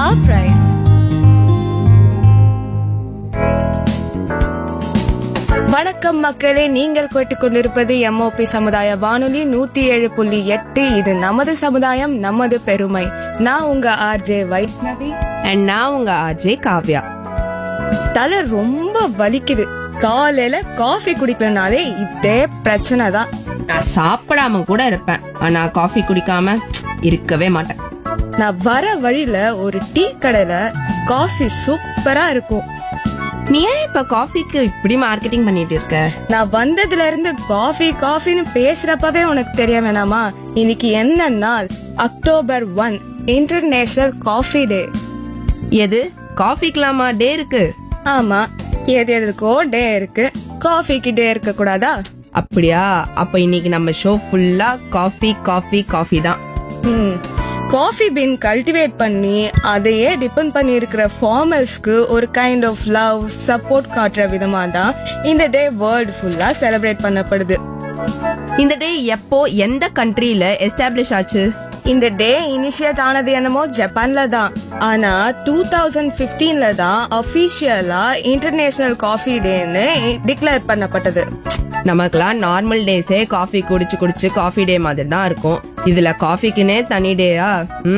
our pride. வணக்கம் மக்களே நீங்கள் கேட்டுக்கொண்டிருப்பது எம்ஓபி சமுதாய வானொலி நூத்தி ஏழு புள்ளி எட்டு இது நமது சமுதாயம் நமது பெருமை நான் உங்க ஆர்ஜே வைஷ்ணவி அண்ட் நான் உங்க ஆர்ஜே காவ்யா தலை ரொம்ப வலிக்குது காலையில காஃபி குடிக்கலனாலே இதே பிரச்சனை தான் நான் சாப்பிடாம கூட இருப்பேன் ஆனா காஃபி குடிக்காம இருக்கவே மாட்டேன் நான் வர வழியில ஒரு டீ கடையில காஃபி சூப்பரா இருக்கும் நீ ஏன் இப்ப காஃபிக்கு இப்படி மார்க்கெட்டிங் பண்ணிட்டு இருக்க நான் வந்ததுல இருந்து காஃபி காஃபின்னு பேசுறப்பவே உனக்கு தெரிய வேணாமா இன்னைக்கு என்ன நாள் October one international coffee day எது காஃபிக்கலாமா டே இருக்கு ஆமா எது எதுக்கோ டே இருக்கு காஃபிக்கு டே இருக்க கூடாதா அப்படியா அப்ப இன்னைக்கு நம்ம ஷோ ஃபுல்லா காஃபி காஃபி காஃபி தான் ம் காஃபி பீன் கல்டிவேட் பண்ணி அதையே டிபெண்ட் பண்ணி இருக்கிற ஃபார்மர்ஸ்க்கு ஒரு கைண்ட் ஆஃப் லவ் சப்போர்ட் காட்டுற விதமா தான் இந்த டே வேர்ல்டு ஃபுல்லா செலிப்ரேட் பண்ணப்படுது இந்த டே எப்போ எந்த கண்ட்ரில எஸ்டாப்ளிஷ் ஆச்சு இந்த டே இனிஷியேட் ஆனது என்னமோ ஜப்பான்ல தான் ஆனா டூ தௌசண்ட் பிப்டீன்ல தான் அபிஷியலா இன்டர்நேஷனல் காஃபி டேன்னு டிக்ளேர் பண்ணப்பட்டது நமக்கெல்லாம் நார்மல் டேஸே காஃபி குடிச்சு குடிச்சு காஃபி டே மாதிரி தான் இருக்கும் இதுல காஃபிக்குனே தனி டேயா ம்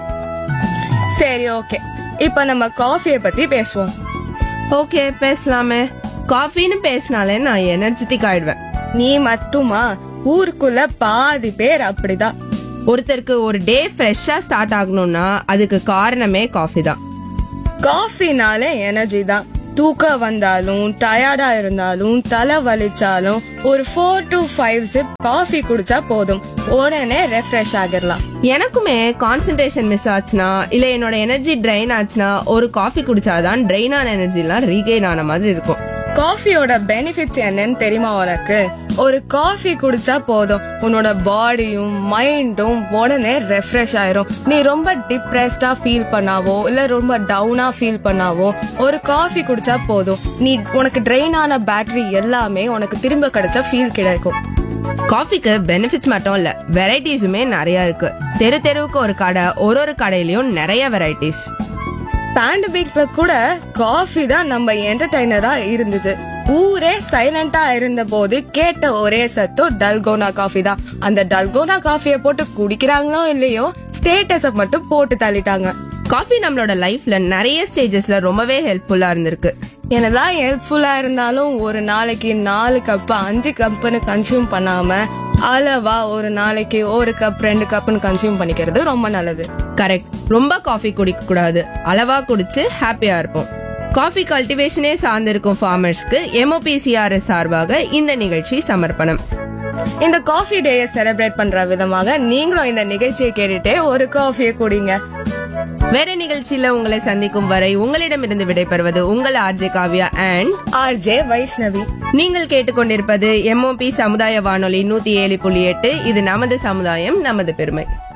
சரி ஓகே இப்ப நம்ம காஃபியை பத்தி பேசுவோம் ஓகே பேசலாமே காஃபின்னு பேசினாலே நான் எனர்ஜெட்டிக் ஆயிடுவேன் நீ மட்டுமா ஊருக்குள்ள பாதி பேர் அப்படிதான் ஒருத்தருக்கு ஒரு டே ஃப்ரெஷ்ஷா ஸ்டார்ட் ஆகணும்னா அதுக்கு காரணமே காஃபி தான் காஃபினாலே எனர்ஜி தான் தூக்கம் வந்தாலும் டயர்டா இருந்தாலும் தலை வலிச்சாலும் ஒரு four to five sip coffee குடிச்சா போதும் உடனே ரெஃப்ரெஷ் ஆகிடலாம் எனக்குமே கான்சென்ட்ரேஷன் மிஸ் ஆச்சுன்னா இல்ல என்னோட எனர்ஜி ட்ரைன் ஆச்சுன்னா ஒரு காஃபி குடிச்சாதான் ட்ரைன் ஆன எனர்ஜி எல்லாம் ரீகெயின் ஆன மாதிரி இருக்கும் காஃபியோட பெனிஃபிட்ஸ் என்னன்னு தெரியுமா உனக்கு ஒரு காஃபி குடிச்சா போதும் உன்னோட பாடியும் மைண்டும் உடனே ரெஃப்ரெஷ் ஆயிரும் நீ ரொம்ப டிப்ரெஸ்டா ஃபீல் பண்ணாவோ இல்ல ரொம்ப டவுனா ஃபீல் பண்ணாவோ ஒரு காஃபி குடிச்சா போதும் நீ உனக்கு ட்ரெயின் ஆன பேட்டரி எல்லாமே உனக்கு திரும்ப கிடைச்ச ஃபீல் கிடைக்கும் காஃபிக்கு பெனிஃபிட்ஸ் மட்டும் இல்ல வெரைட்டிஸுமே நிறைய இருக்கு தெரு தெருவுக்கு ஒரு கடை ஒரு ஒரு கடையிலயும் நிறைய வெரைட்டிஸ் பேண்டமிக்ல கூட காஃபி தான் நம்ம என்டர்டைனரா இருந்தது ஊரே சைலண்டா இருந்த போது கேட்ட ஒரே சத்தம் டல்கோனா காஃபி தான் அந்த டல்கோனா காஃபியை போட்டு குடிக்கிறாங்களோ இல்லையோ ஸ்டேட்டஸ மட்டும் போட்டு தள்ளிட்டாங்க காஃபி நம்மளோட லைஃப்ல நிறைய ஸ்டேஜஸ்ல ரொம்பவே ஹெல்ப்ஃபுல்லா இருந்திருக்கு என்னதான் ஹெல்ப்ஃபுல்லா இருந்தாலும் ஒரு நாளைக்கு நாலு கப் அஞ்சு கப்புன்னு கன்சியூம் பண்ணாம அளவா ஒரு நாளைக்கு ஒரு கப் ரெண்டு கப்னு கன்சியூம் பண்ணிக்கிறது ரொம்ப நல்லது கரெக்ட் ரொம்ப காஃபி குடிக்க கூடாது அளவா குடிச்சு ஹாப்பியா இருப்போம் காஃபி கல்டிவேஷனே சார்ந்திருக்கும் ஃபார்மர்ஸ்க்கு எம்ஓபிசிஆர்எஸ் சார்பாக இந்த நிகழ்ச்சி சமர்ப்பணம் இந்த காஃபி டேயை செலிப்ரேட் பண்ற விதமாக நீங்களும் இந்த நிகழ்ச்சியை கேட்டுட்டே ஒரு காஃபியை குடிங்க வேற நிகழ்ச்சியில உங்களை சந்திக்கும் வரை உங்களிடமிருந்து விடைபெறுவது உங்கள் RJ Kavya and RJ Vaishnavi நீங்கள் கேட்டுக்கொண்டிருப்பது எம்ஓபி சமுதாய வானொலி நூத்தி ஏழு புள்ளி எட்டு இது நமது சமுதாயம் நமது பெருமை